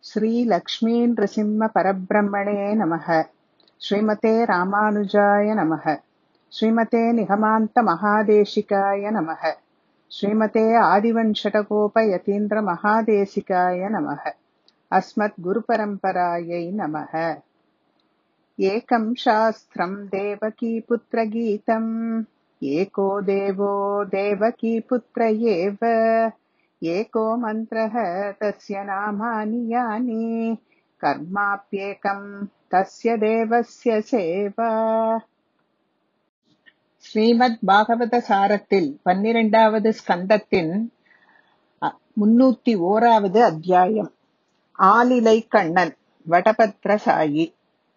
श्रीलक्ष्मीनृसिंहपरब्रह्मणे नमः श्रीमते रामानुजाय नमः श्रीमते निगमान्तमहादेशिकाय नमः श्रीमते आदिवञ्शटकोपयतीन्द्रमहादेशिकाय नमः अस्मद्गुरुपरम्परायै नमः एकं शास्त्रं देवकीपुत्रगीतम् एको देवो देवकीपुत्र एव एको मन्त्रः तस्य नामानि यानि कर्माप्येकं तस्य தேவஸ்ய சேவா ஸ்ரீமத் பாகவத சாரத்தில் பன்னிரெண்டாவது ஸ்கந்தத்தின் அ- முன்னூத்தி ஓராவது அத்தியாயம் ஆலிலை கண்ணன் வடபத்ர சாயி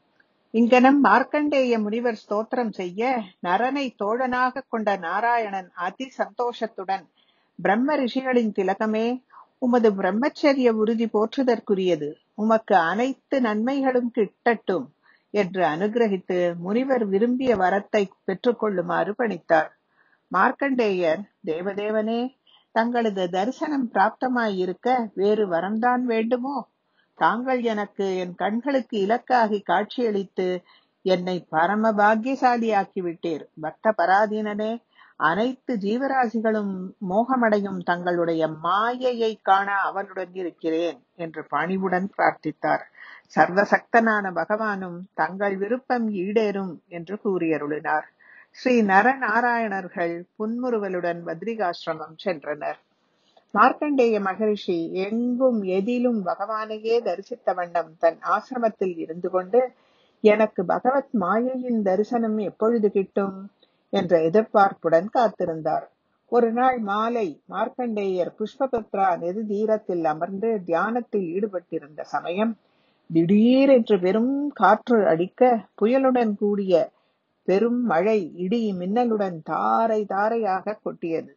இங்கனம் மார்க்கண்டேய முனிவர் ஸ்தோத்திரம் செய்ய நரனை தோழனாக கொண்ட நாராயணன் அதி சந்தோஷத்துடன் பிரம்ம ரிஷிகளின் திலகமே உமது பிரம்மச்சரிய உறுதி போற்றுதற்குரியது உமக்கு அனைத்து நன்மைகளும் கிட்டட்டும் என்று அனுகிரகித்து முனிவர் விரும்பிய வரத்தை பெற்றுக்கொள்ளுமாறு பணித்தார் மார்க்கண்டேயர் தேவதேவனே தங்களது தரிசனம் பிராப்தமாயிருக்க வேறு வரம்தான் வேண்டுமோ தாங்கள் எனக்கு என் கண்களுக்கு இலக்காகி காட்சியளித்து என்னை பரம பாக்கியசாலியாக்கி விட்டீர் பக்த பராதீனனே அனைத்து ஜீவராசிகளும் மோகமடையும் தங்களுடைய மாயையை காண அவனுடன் இருக்கிறேன் என்று பணிவுடன் பிரார்த்தித்தார் சர்வசக்தனான பகவானும் தங்கள் விருப்பம் ஈடேறும் என்று கூறியருளினார் ஸ்ரீ நரநாராயணர்கள் புன்முறுவலுடன் பத்ரிகாசிரமம் சென்றனர் மார்க்கண்டேய மகரிஷி எங்கும் எதிலும் பகவானையே தரிசித்த வண்ணம் தன் ஆசிரமத்தில் இருந்து கொண்டு எனக்கு பகவத் மாயையின் தரிசனம் எப்பொழுது கிட்டும் என்ற எதிர்பார்ப்புடன் காத்திருந்தார் ஒரு நாள் மாலை மார்க்கண்டேயர் புஷ்பபத்ரா நெது தீரத்தில் அமர்ந்து தியானத்தில் ஈடுபட்டிருந்த சமயம் திடீரென்று பெரும் காற்று அடிக்க புயலுடன் கூடிய பெரும் மழை இடி மின்னலுடன் தாரை தாரையாக கொட்டியது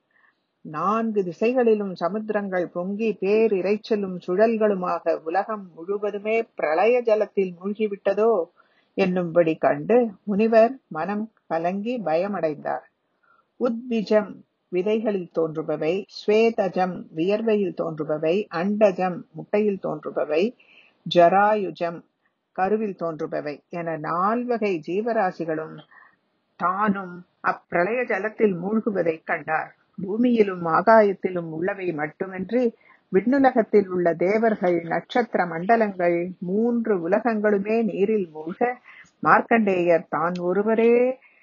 நான்கு திசைகளிலும் சமுத்திரங்கள் பொங்கி பேரிரைச்சலும் சுழல்களுமாக உலகம் முழுவதுமே பிரளய ஜலத்தில் மூழ்கிவிட்டதோ என்னும்படி கண்டு முனிவர் மனம் கலங்கி பயமடைந்தார் உத்விஜம் விதைகளில் தோன்றுபவை ஸ்வேதஜம் வியர்வையில் தோன்றுபவை அண்டஜம் முட்டையில் தோன்றுபவை ஜராயுஜம் கருவில் தோன்றுபவை என நால்வகை ஜீவராசிகளும் தானும் அப்பிரளய ஜலத்தில் மூழ்குவதைக் கண்டார் பூமியிலும் ஆகாயத்திலும் உள்ளவை மட்டுமின்றி விண்ணுலகத்தில் உள்ள தேவர்கள் நட்சத்திர மண்டலங்கள் மூன்று உலகங்களுமே நீரில் மூழ்க மார்க்கண்டேயர் தான் ஒருவரே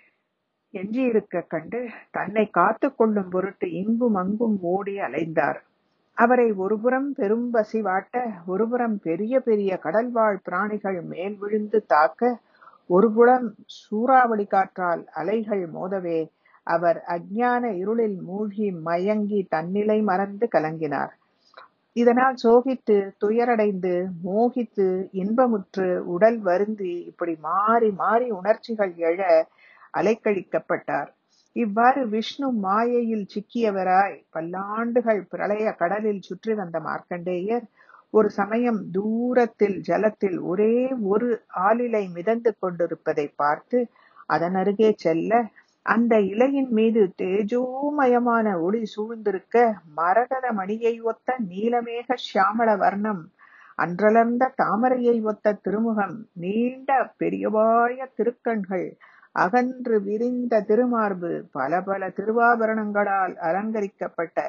எஞ்சியிருக்க கண்டு தன்னை காத்துக் கொள்ளும் பொருட்டு இங்கும் அங்கும் ஓடி அலைந்தார் அவரை ஒருபுறம் பெரும் பசி வாட்ட ஒருபுறம் பெரிய பெரிய கடல்வாழ் பிராணிகள் மேல் விழுந்து தாக்க ஒருபுறம் சூறாவளி காற்றால் அலைகள் மோதவே அவர் அஞ்ஞான இருளில் மூழ்கி மயங்கி தன்னிலை மறந்து கலங்கினார் இதனால் சோகித்து துயரடைந்து மோகித்து இன்பமுற்று உடல் வருந்தி இப்படி மாறி மாறி உணர்ச்சிகள் எழ அலைக்கழிக்கப்பட்டார் இவ்வாறு விஷ்ணு மாயையில் சிக்கியவராய் பல்லாண்டுகள் பிரளய கடலில் சுற்றி வந்த மார்க்கண்டேயர் ஒரு சமயம் தூரத்தில் ஜலத்தில் ஒரே ஒரு ஆளிலை மிதந்து கொண்டிருப்பதை பார்த்து அதன் அருகே செல்ல அந்த இலையின் மீது தேஜோமயமான ஒளி சூழ்ந்திருக்க மரகத மணியை ஒத்த நீலமேக சியாமள வர்ணம் அன்றலர்ந்த தாமரையை ஒத்த திருமுகம் நீண்ட பெரியவாய திருக்கண்கள் அகன்று விரிந்த திருமார்பு பல பல திருவாபரணங்களால் அலங்கரிக்கப்பட்ட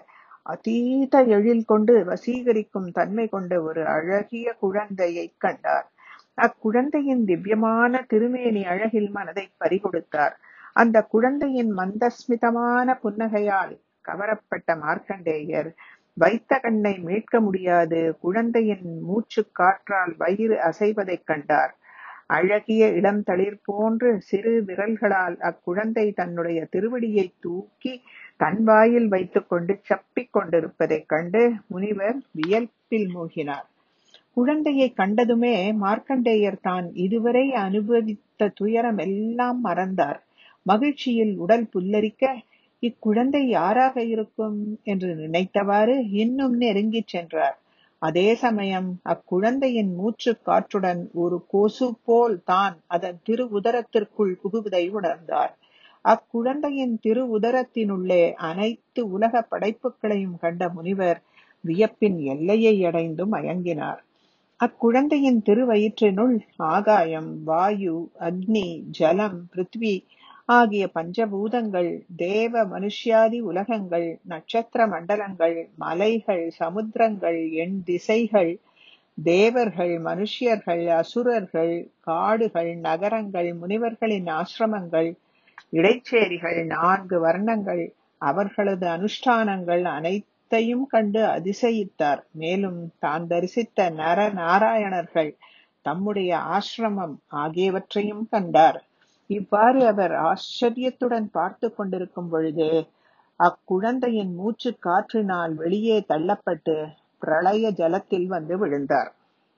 அதீத எழில் கொண்டு வசீகரிக்கும் தன்மை கொண்ட ஒரு அழகிய குழந்தையைக் கண்டார் அக்குழந்தையின் திவ்யமான திருமேனி அழகில் மனதை பறிகொடுத்தார் அந்த குழந்தையின் மந்தஸ்மிதமான புன்னகையால் கவரப்பட்ட மார்க்கண்டேயர் வைத்த கண்ணை மீட்க முடியாது குழந்தையின் மூச்சு காற்றால் வயிறு அசைவதைக் கண்டார் அழகிய இளம் தளிர் போன்று சிறு விரல்களால் அக்குழந்தை தன்னுடைய திருவடியை தூக்கி தன் வாயில் வைத்துக்கொண்டு சப்பிக் கொண்டிருப்பதைக் கண்டு முனிவர் வியல்பில் மூழ்கினார் குழந்தையை கண்டதுமே மார்க்கண்டேயர் தான் இதுவரை அனுபவித்த துயரம் எல்லாம் மறந்தார் மகிழ்ச்சியில் உடல் புல்லரிக்க இக்குழந்தை யாராக இருக்கும் என்று நினைத்தவாறு இன்னும் நெருங்கிச் சென்றார் அதே சமயம் அக்குழந்தையின் மூச்சு காற்றுடன் ஒரு கொசு போல் தான் அதன் திரு உதரத்திற்குள் புகுவதை உணர்ந்தார் அக்குழந்தையின் திரு உதரத்தினுள்ளே அனைத்து உலக படைப்புகளையும் கண்ட முனிவர் வியப்பின் எல்லையை அடைந்து மயங்கினார் அக்குழந்தையின் திருவயிற்றினுள் ஆகாயம் வாயு அக்னி ஜலம் பிருத்வி ஆகிய பஞ்சபூதங்கள் தேவ மனுஷ்யாதி உலகங்கள் நட்சத்திர மண்டலங்கள் மலைகள் சமுத்திரங்கள் எண் திசைகள் தேவர்கள் மனுஷ்யர்கள் அசுரர்கள் காடுகள் நகரங்கள் முனிவர்களின் ஆசிரமங்கள் இடைச்சேரிகள் நான்கு வர்ணங்கள் அவர்களது அனுஷ்டானங்கள் அனைத்தையும் கண்டு அதிசயித்தார் மேலும் தான் தரிசித்த நர நாராயணர்கள் தம்முடைய ஆசிரமம் ஆகியவற்றையும் கண்டார் இவ்வாறு அவர் ஆச்சரியத்துடன் பார்த்து கொண்டிருக்கும் பொழுது அக்குழந்தையின் மூச்சு காற்றினால் வெளியே தள்ளப்பட்டு பிரளய ஜலத்தில் வந்து விழுந்தார்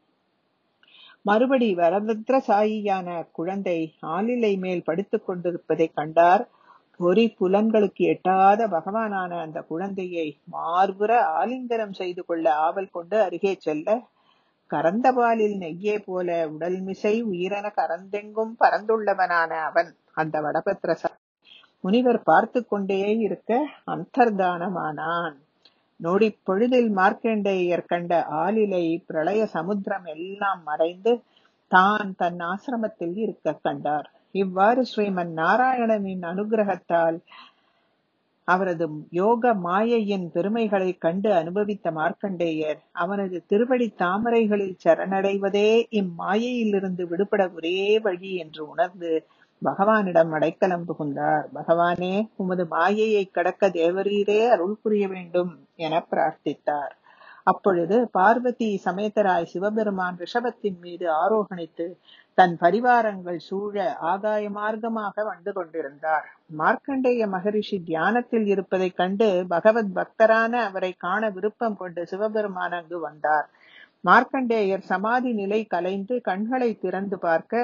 மறுபடி வரபத்ரசாயியான குழந்தை ஆளிலை மேல் படுத்துக் கொண்டிருப்பதைக் கண்டார் பொறி புலன்களுக்கு எட்டாத பகவானான அந்த குழந்தையை மார்புற ஆலிங்கனம் செய்து கொள்ள ஆவல் கொண்டு அருகே செல்ல கரந்தபாலில் நெய்யே போல உடல் மிசை உயிரென கரந்தெங்கும் பறந்துள்ளவனான அவன் அந்த வடபத்ரசா முனிவர் பார்த்து கொண்டே இருக்க அந்தர்தானமானான் நொடிப் பொழுதில் மார்க்கண்டேயர் கண்ட ஆலிலை பிரளய சமுத்திரம் எல்லாம் மறைந்து தான் தன் ஆசிரமத்தில் இருக்க கண்டார் இவ்வாறு ஸ்ரீமன் நாராயணனின் அனுகிரகத்தால் அவரது யோக மாயையின் பெருமைகளைக் கண்டு அனுபவித்த மார்க்கண்டேயர் அவனது திருவடி தாமரைகளில் சரணடைவதே இம்மாயையிலிருந்து விடுபட ஒரே வழி என்று உணர்ந்து பகவானிடம் அடைக்கலம் புகுந்தார் பகவானே உமது மாயையை கடக்க தேவரீரே அருள் புரிய வேண்டும் என பிரார்த்தித்தார் அப்பொழுது பார்வதி சமேதராய் சிவபெருமான் ரிஷபத்தின் மீது ஆரோகணித்து தன் பரிவாரங்கள் சூழ ஆகாய மார்க்கமாக வந்து கொண்டிருந்தார் மார்க்கண்டேய மகரிஷி தியானத்தில் இருப்பதைக் கண்டு பகவத் பக்தரான அவரை காண விருப்பம் கொண்டு சிவபெருமான் அங்கு வந்தார் மார்க்கண்டேயர் சமாதி நிலை கலைந்து கண்களை திறந்து பார்க்க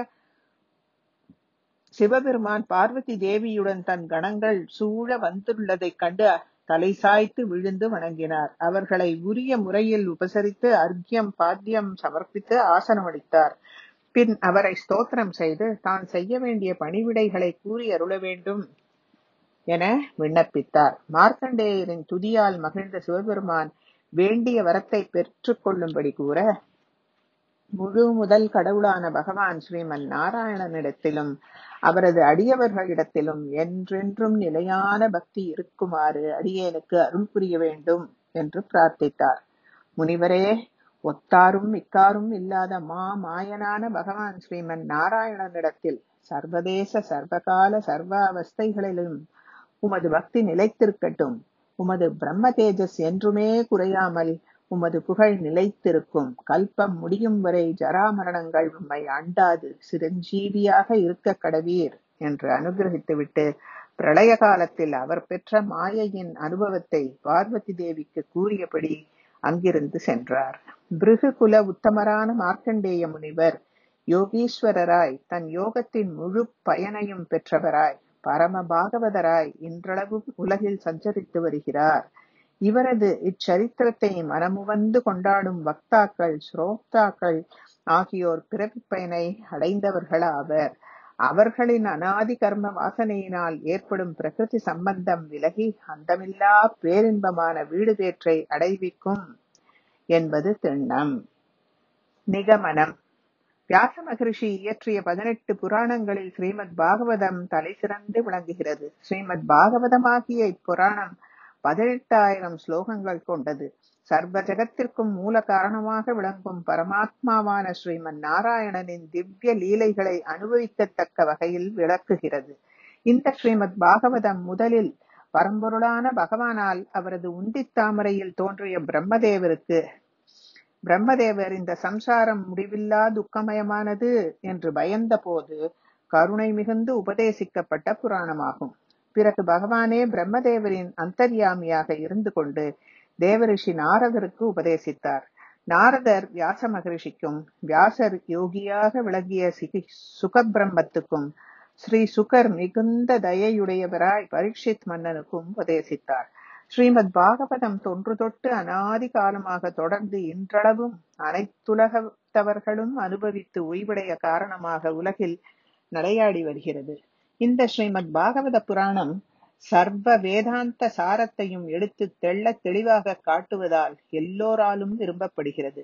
சிவபெருமான் பார்வதி தேவியுடன் தன் கணங்கள் சூழ வந்துள்ளதைக் கண்டு தலை சாய்த்து விழுந்து வணங்கினார் அவர்களை உரிய முறையில் உபசரித்து அர்க்கியம் பாத்தியம் சமர்ப்பித்து ஆசனமளித்தார் பின் அவரை ஸ்தோத்திரம் செய்து தான் செய்ய வேண்டிய பணிவிடைகளை கூறி அருள வேண்டும் என விண்ணப்பித்தார் மார்க்கண்டேயரின் துதியால் மகிழ்ந்த சிவபெருமான் வேண்டிய வரத்தை பெற்றுக் கொள்ளும்படி கூற முழு முதல் கடவுளான பகவான் ஸ்ரீமன் நாராயணனிடத்திலும் அவரது அடியவர்களிடத்திலும் என்றென்றும் நிலையான பக்தி இருக்குமாறு அடியேனுக்கு அருள் புரிய வேண்டும் என்று பிரார்த்தித்தார் முனிவரே ஒத்தாரும் மிக்காரும் இல்லாத மா மாயனான பகவான் ஸ்ரீமன் நாராயணனிடத்தில் சர்வதேச சர்வகால சர்வ அவஸ்தைகளிலும் உமது பக்தி நிலைத்திருக்கட்டும் உமது பிரம்ம தேஜஸ் என்றுமே குறையாமல் உமது புகழ் நிலைத்திருக்கும் கல்பம் முடியும் வரை ஜராமரணங்கள் உம்மை அண்டாது சிரஞ்சீவியாக இருக்க கடவீர் என்று அனுகிரகித்துவிட்டு பிரளய காலத்தில் அவர் பெற்ற மாயையின் அனுபவத்தை பார்வதி தேவிக்கு கூறியபடி அங்கிருந்து சென்றார் பிருகு குல உத்தமரான மார்க்கண்டேய முனிவர் யோகீஸ்வரராய் தன் யோகத்தின் முழு பயனையும் பெற்றவராய் பரம பாகவதராய் இன்றளவும் உலகில் சஞ்சரித்து வருகிறார் இவரது இச்சரித்திரத்தை மனமுவந்து கொண்டாடும் வக்தாக்கள் ஸ்ரோக்தாக்கள் ஆகியோர் பிறவிப் பயனை அடைந்தவர்களாவர் அவர்களின் அனாதி கர்ம வாசனையினால் ஏற்படும் பிரகிருதி சம்பந்தம் விலகி அந்தமில்லா பேரின்பமான வீடு பேற்றை அடைவிக்கும் என்பது திண்ணம் நிகமனம் வியாச மகரிஷி இயற்றிய பதினெட்டு புராணங்களில் ஸ்ரீமத் பாகவதம் தலை சிறந்து விளங்குகிறது ஸ்ரீமத் பாகவதமாகிய இப்புராணம் பதினெட்டாயிரம் ஸ்லோகங்கள் கொண்டது சர்வ ஜகத்திற்கும் மூல காரணமாக விளங்கும் பரமாத்மாவான ஸ்ரீமன் நாராயணனின் திவ்ய லீலைகளை அனுபவிக்கத்தக்க வகையில் விளக்குகிறது இந்த ஸ்ரீமத் பாகவதம் முதலில் பரம்பொருளான பகவானால் அவரது உந்தித் தாமரையில் தோன்றிய பிரம்மதேவருக்கு பிரம்மதேவர் இந்த சம்சாரம் முடிவில்லா துக்கமயமானது என்று பயந்த போது கருணை மிகுந்து உபதேசிக்கப்பட்ட புராணமாகும் பிறகு பகவானே பிரம்மதேவரின் அந்தர்யாமியாக இருந்து கொண்டு தேவரிஷி நாரதருக்கு உபதேசித்தார் நாரதர் வியாச மகரிஷிக்கும் வியாசர் யோகியாக விளங்கிய சிகி சுகபிரம்மத்துக்கும் ஸ்ரீ சுகர் மிகுந்த தயையுடையவராய் பரீட்சித் மன்னனுக்கும் உபதேசித்தார் ஸ்ரீமத் பாகவதம் தொன்று தொட்டு அனாதி காலமாக தொடர்ந்து இன்றளவும் அனைத்துலகத்தவர்களும் அனுபவித்து ஓய்வடைய காரணமாக உலகில் நடையாடி வருகிறது இந்த ஸ்ரீமத் பாகவத புராணம் சர்வ வேதாந்த சாரத்தையும் எடுத்து தெள்ள தெளிவாக காட்டுவதால் எல்லோராலும் விரும்பப்படுகிறது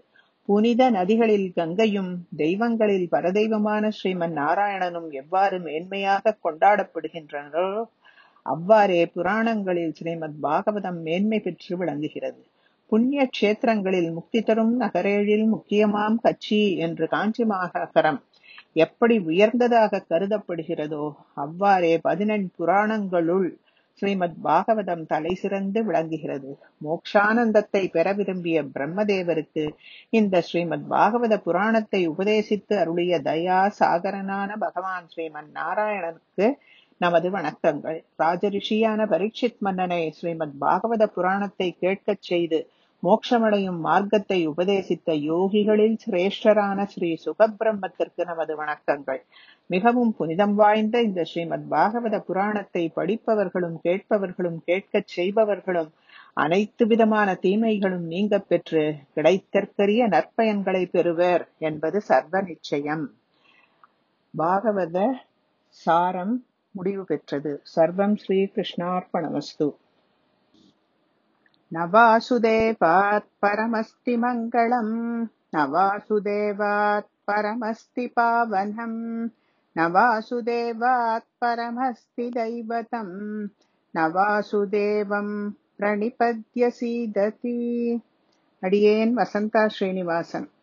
புனித நதிகளில் கங்கையும் தெய்வங்களில் பரதெய்வமான ஸ்ரீமன் நாராயணனும் எவ்வாறு மேன்மையாக கொண்டாடப்படுகின்றனரோ அவ்வாறே புராணங்களில் ஸ்ரீமத் பாகவதம் மேன்மை பெற்று விளங்குகிறது புண்ணிய கஷேத்திரங்களில் முக்தி தரும் நகரேழில் முக்கியமாம் கட்சி என்று காஞ்சி மாநகரம் எப்படி உயர்ந்ததாக கருதப்படுகிறதோ அவ்வாறே பதினெண் புராணங்களுள் ஸ்ரீமத் பாகவதம் தலை சிறந்து விளங்குகிறது மோக்ஷானந்தத்தை பெற விரும்பிய பிரம்மதேவருக்கு இந்த ஸ்ரீமத் பாகவத புராணத்தை உபதேசித்து அருளிய தயா சாகரனான பகவான் ஸ்ரீமன் நாராயணனுக்கு நமது வணக்கங்கள் ராஜரிஷியான பரீட்சித் மன்னனை ஸ்ரீமத் பாகவத புராணத்தை கேட்கச் செய்து மோட்சமடையும் மார்க்கத்தை உபதேசித்த யோகிகளில் சிரேஷ்டரான ஸ்ரீ சுகபிரம்மத்திற்கு நமது வணக்கங்கள் மிகவும் புனிதம் வாய்ந்த இந்த ஸ்ரீமத் பாகவத புராணத்தை படிப்பவர்களும் கேட்பவர்களும் கேட்கச் செய்பவர்களும் அனைத்து விதமான தீமைகளும் நீங்க பெற்று கிடைத்தற்கரிய நற்பயன்களை பெறுவர் என்பது சர்வ நிச்சயம் பாகவத சாரம் முடிவு பெற்றது சர்வம் ஸ்ரீ கிருஷ்ணார்ப்பணமஸ்து न वासुदेवात् परमस्ति मङ्गलम् न वासुदेवात् परमस्ति पावनम् न वासुदेवात् परमस्ति दैवतम् न वासुदेवम् प्रणिपद्य सीदति अडियेन् वसन्ता श्रीनिवासन्